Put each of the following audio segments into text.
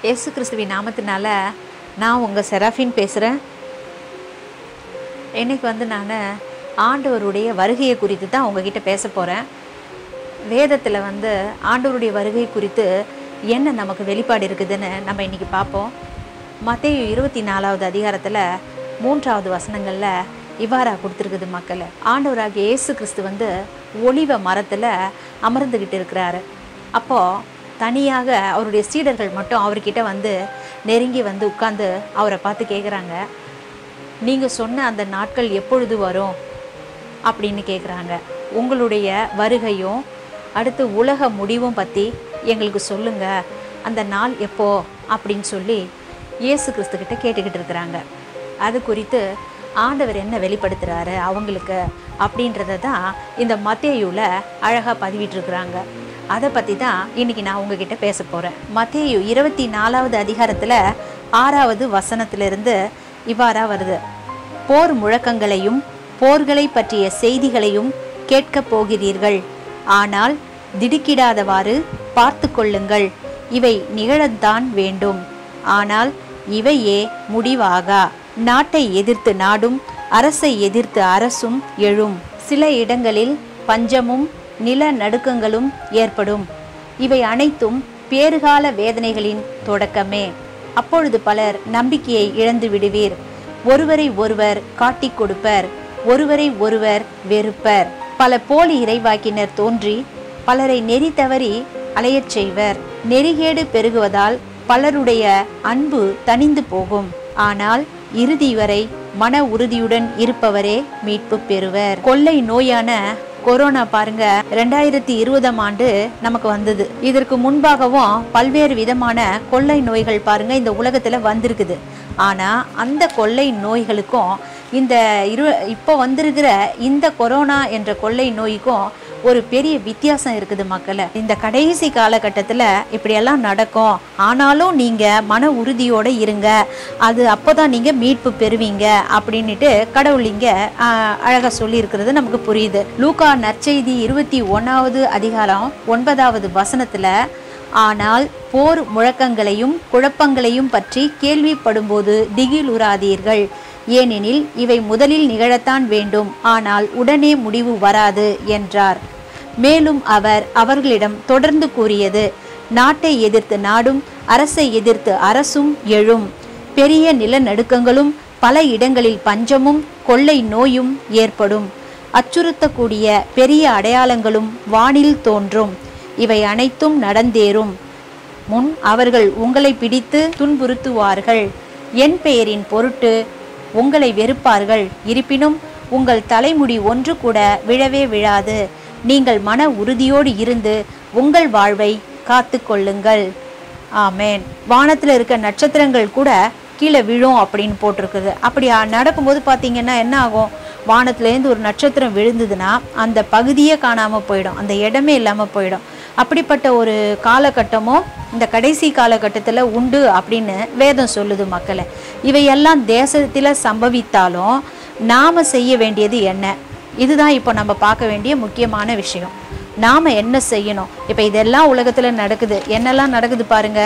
இயேசு கிறிஸ்துவின் நாமத்தினால நான் உங்கள் செராஃபின் பேசுகிறேன் இன்னைக்கு வந்து நான் ஆண்டவருடைய வருகையை குறித்து தான் உங்ககிட்ட பேச போகிறேன் வேதத்தில் வந்து ஆண்டவருடைய வருகை குறித்து என்ன நமக்கு வெளிப்பாடு இருக்குதுன்னு நம்ம இன்னைக்கு பார்ப்போம் மத்தேயு இருபத்தி நாலாவது அதிகாரத்தில் மூன்றாவது வசனங்களில் இவ்வாறா கொடுத்துருக்குது மக்களை ஆண்டவராகிய இயேசு கிறிஸ்து வந்து ஒளிவ மரத்தில் அமர்ந்துக்கிட்டு இருக்கிறாரு அப்போது தனியாக அவருடைய சீடர்கள் மட்டும் அவர்கிட்ட வந்து நெருங்கி வந்து உட்கார்ந்து அவரை பார்த்து கேட்குறாங்க நீங்கள் சொன்ன அந்த நாட்கள் எப்பொழுது வரும் அப்படின்னு கேட்குறாங்க உங்களுடைய வருகையும் அடுத்து உலக முடிவும் பற்றி எங்களுக்கு சொல்லுங்க அந்த நாள் எப்போ அப்படின்னு சொல்லி இயேசு கிறிஸ்துக்கிட்ட கேட்டுக்கிட்டு இருக்கிறாங்க அது குறித்து ஆண்டவர் என்ன வெளிப்படுத்துகிறாரு அவங்களுக்கு அப்படின்றத தான் இந்த மத்தேயுவில் அழகாக பதிவிட்டிருக்கிறாங்க அதை பற்றி தான் இன்னைக்கு நான் உங்ககிட்ட பேச போகிறேன் மத்தேயு இருபத்தி நாலாவது அதிகாரத்தில் ஆறாவது வசனத்திலிருந்து இவ்வாறா வருது போர் முழக்கங்களையும் போர்களை பற்றிய செய்திகளையும் கேட்கப் போகிறீர்கள் ஆனால் திடுக்கிடாதவாறு பார்த்து கொள்ளுங்கள் இவை நிகழத்தான் வேண்டும் ஆனால் இவையே முடிவாகா நாட்டை எதிர்த்து நாடும் அரசை எதிர்த்து அரசும் எழும் சில இடங்களில் பஞ்சமும் நில நடுக்கங்களும் ஏற்படும் இவை அனைத்தும் பேறுகால வேதனைகளின் தொடக்கமே அப்பொழுது பலர் நம்பிக்கையை இழந்து விடுவீர் ஒருவரை ஒருவர் காட்டிக் கொடுப்பர் ஒருவரை ஒருவர் வெறுப்பர் பல போலி இறைவாக்கினர் தோன்றி பலரை நெறி தவறி அலையச் செய்வர் நெறிகேடு பெருகுவதால் பலருடைய அன்பு தணிந்து போகும் ஆனால் இறுதி வரை மன உறுதியுடன் இருப்பவரே மீட்பு பெறுவர் கொள்ளை நோயான கொரோனா பாருங்க ரெண்டாயிரத்தி இருபதாம் ஆண்டு நமக்கு வந்தது இதற்கு முன்பாகவும் பல்வேறு விதமான கொள்ளை நோய்கள் பாருங்க இந்த உலகத்துல வந்திருக்குது ஆனா அந்த கொள்ளை நோய்களுக்கும் இந்த இரு இப்போ வந்திருக்கிற இந்த கொரோனா என்ற கொள்ளை நோய்க்கும் ஒரு பெரிய வித்தியாசம் இருக்குது மக்களை இந்த கடைசி காலகட்டத்தில் இப்படியெல்லாம் நடக்கும் ஆனாலும் நீங்கள் மன உறுதியோடு இருங்க அது அப்போ தான் நீங்கள் மீட்பு பெறுவீங்க அப்படின்ட்டு கடவுள் இங்கே அழகாக சொல்லியிருக்கிறது நமக்கு புரியுது லூகா நற்செய்தி இருபத்தி ஒன்றாவது அதிகாரம் ஒன்பதாவது வசனத்தில் ஆனால் போர் முழக்கங்களையும் குழப்பங்களையும் பற்றி கேள்விப்படும்போது திகிலுறாதீர்கள் ஏனெனில் இவை முதலில் நிகழத்தான் வேண்டும் ஆனால் உடனே முடிவு வராது என்றார் மேலும் அவர் அவர்களிடம் தொடர்ந்து கூறியது நாட்டை எதிர்த்து நாடும் அரசை எதிர்த்து அரசும் எழும் பெரிய நிலநடுக்கங்களும் பல இடங்களில் பஞ்சமும் கொள்ளை நோயும் ஏற்படும் அச்சுறுத்தக்கூடிய பெரிய அடையாளங்களும் வானில் தோன்றும் இவை அனைத்தும் நடந்தேறும் முன் அவர்கள் உங்களை பிடித்து துன்புறுத்துவார்கள் என் பெயரின் பொருட்டு உங்களை வெறுப்பார்கள் இருப்பினும் உங்கள் தலைமுடி ஒன்று கூட விழவே விழாது நீங்கள் மன உறுதியோடு இருந்து உங்கள் வாழ்வை காத்து கொள்ளுங்கள் ஆமேன் வானத்தில் இருக்க நட்சத்திரங்கள் கூட கீழே விழும் அப்படின்னு போட்டிருக்குது அப்படி நடக்கும்போது பார்த்தீங்கன்னா என்ன ஆகும் வானத்துலேருந்து ஒரு நட்சத்திரம் விழுந்ததுன்னா அந்த பகுதியே காணாமல் போயிடும் அந்த இடமே இல்லாமல் போயிடும் அப்படிப்பட்ட ஒரு காலகட்டமும் இந்த கடைசி காலகட்டத்தில் உண்டு அப்படின்னு வேதம் சொல்லுது மக்களை இவையெல்லாம் தேசத்தில் சம்பவித்தாலும் நாம் செய்ய வேண்டியது என்ன இதுதான் இப்போ நம்ம பார்க்க வேண்டிய முக்கியமான விஷயம் நாம் என்ன செய்யணும் இப்போ இதெல்லாம் உலகத்தில் நடக்குது என்னெல்லாம் நடக்குது பாருங்க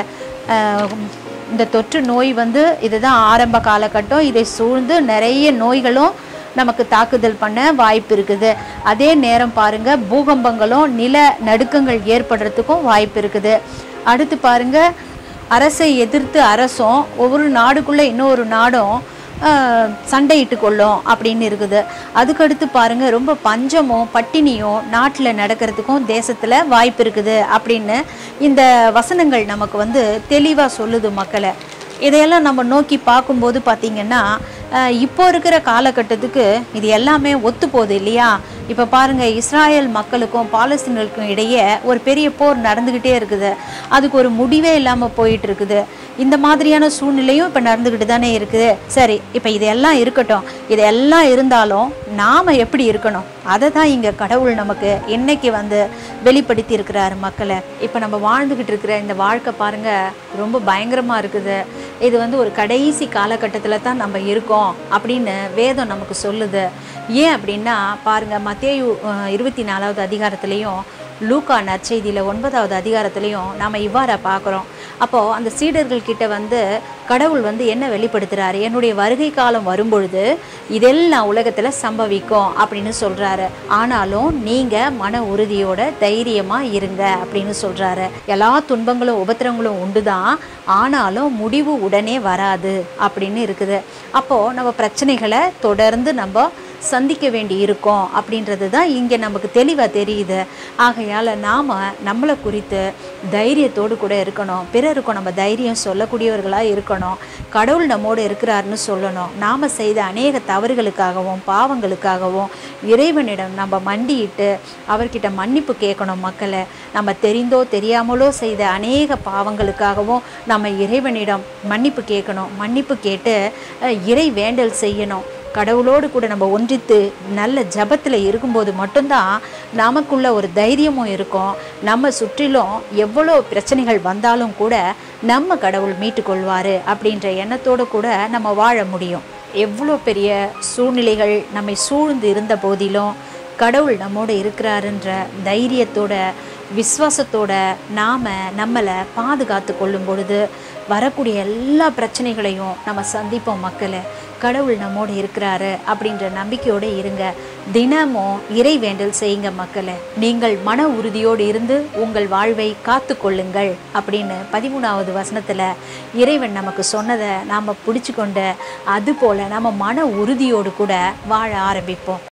இந்த தொற்று நோய் வந்து இதுதான் ஆரம்ப காலகட்டம் இதை சூழ்ந்து நிறைய நோய்களும் நமக்கு தாக்குதல் பண்ண வாய்ப்பு இருக்குது அதே நேரம் பாருங்க பூகம்பங்களும் நில நடுக்கங்கள் ஏற்படுறதுக்கும் வாய்ப்பு இருக்குது அடுத்து பாருங்க அரசை எதிர்த்து அரசும் ஒவ்வொரு நாடுக்குள்ளே இன்னொரு நாடும் சண்டையிட்டு கொள்ளும் அப்படின்னு இருக்குது அதுக்கடுத்து பாருங்க ரொம்ப பஞ்சமும் பட்டினியும் நாட்டில் நடக்கிறதுக்கும் தேசத்தில் வாய்ப்பு இருக்குது அப்படின்னு இந்த வசனங்கள் நமக்கு வந்து தெளிவாக சொல்லுது மக்களை இதையெல்லாம் நம்ம நோக்கி பார்க்கும்போது பார்த்திங்கன்னா இப்போ இருக்கிற காலகட்டத்துக்கு இது எல்லாமே ஒத்து போகுது இல்லையா இப்போ பாருங்கள் இஸ்ராயல் மக்களுக்கும் பாலஸ்தீனர்களுக்கும் இடையே ஒரு பெரிய போர் நடந்துக்கிட்டே இருக்குது அதுக்கு ஒரு முடிவே இல்லாமல் போயிட்டு இருக்குது இந்த மாதிரியான சூழ்நிலையும் இப்போ நடந்துக்கிட்டு தானே இருக்குது சரி இப்போ இதெல்லாம் இருக்கட்டும் இதெல்லாம் இருந்தாலும் நாம் எப்படி இருக்கணும் அதை தான் இங்கே கடவுள் நமக்கு என்னைக்கு வந்து வெளிப்படுத்தி இருக்கிறார் மக்களை இப்போ நம்ம வாழ்ந்துக்கிட்டு இருக்கிற இந்த வாழ்க்கை பாருங்கள் ரொம்ப பயங்கரமாக இருக்குது இது வந்து ஒரு கடைசி காலகட்டத்தில் தான் நம்ம இருக்கோம் அப்படின்னு வேதம் நமக்கு சொல்லுது ஏன் அப்படின்னா பாருங்கள் மத்தேயு இருபத்தி நாலாவது அதிகாரத்துலேயும் லூக்கா நற்செய்தியில் ஒன்பதாவது அதிகாரத்துலேயும் நாம் இவ்வாறா பார்க்குறோம் அப்போது அந்த சீடர்கள் கிட்ட வந்து கடவுள் வந்து என்ன வெளிப்படுத்துகிறாரு என்னுடைய வருகை காலம் வரும்பொழுது இதெல்லாம் உலகத்தில் சம்பவிக்கும் அப்படின்னு சொல்கிறாரு ஆனாலும் நீங்கள் மன உறுதியோட தைரியமாக இருங்க அப்படின்னு சொல்கிறாரு எல்லா துன்பங்களும் உபத்திரங்களும் உண்டு தான் ஆனாலும் முடிவு உடனே வராது அப்படின்னு இருக்குது அப்போது நம்ம பிரச்சனைகளை தொடர்ந்து நம்ம சந்திக்க வேண்டி இருக்கும் அப்படின்றது தான் இங்கே நமக்கு தெளிவாக தெரியுது ஆகையால் நாம் நம்மளை குறித்து தைரியத்தோடு கூட இருக்கணும் பிறருக்கும் நம்ம தைரியம் சொல்லக்கூடியவர்களாக இருக்கணும் கடவுள் நம்மோடு இருக்கிறாருன்னு சொல்லணும் நாம் செய்த அநேக தவறுகளுக்காகவும் பாவங்களுக்காகவும் இறைவனிடம் நம்ம மண்டியிட்டு அவர்கிட்ட மன்னிப்பு கேட்கணும் மக்களை நம்ம தெரிந்தோ தெரியாமலோ செய்த அநேக பாவங்களுக்காகவும் நம்ம இறைவனிடம் மன்னிப்பு கேட்கணும் மன்னிப்பு கேட்டு அஹ், இறை வேண்டல் செய்யணும் கடவுளோடு கூட நம்ம ஒன்றித்து நல்ல ஜபத்தில் இருக்கும்போது மட்டும்தான் நமக்குள்ள ஒரு தைரியமும் இருக்கும் நம்ம சுற்றிலும் எவ்வளோ பிரச்சனைகள் வந்தாலும் கூட நம்ம கடவுள் மீட்டுக்கொள்வார் அப்படின்ற எண்ணத்தோடு கூட நம்ம வாழ முடியும் எவ்வளோ பெரிய சூழ்நிலைகள் நம்மை சூழ்ந்து இருந்த போதிலும் கடவுள் நம்மோடு இருக்கிறாருன்ற தைரியத்தோட விசுவாசத்தோட நாம் நம்மளை பாதுகாத்து கொள்ளும் பொழுது வரக்கூடிய எல்லா பிரச்சனைகளையும் நம்ம சந்திப்போம் மக்களை கடவுள் நம்மோடு இருக்கிறாரு அப்படின்ற நம்பிக்கையோடு இருங்க தினமும் இறை வேண்டல் செய்யுங்க மக்களை நீங்கள் மன உறுதியோடு இருந்து உங்கள் வாழ்வை காத்து கொள்ளுங்கள் அப்படின்னு பதிமூணாவது வசனத்தில் இறைவன் நமக்கு சொன்னதை நாம் பிடிச்சு கொண்டு அதுபோல் நம்ம மன உறுதியோடு கூட வாழ ஆரம்பிப்போம்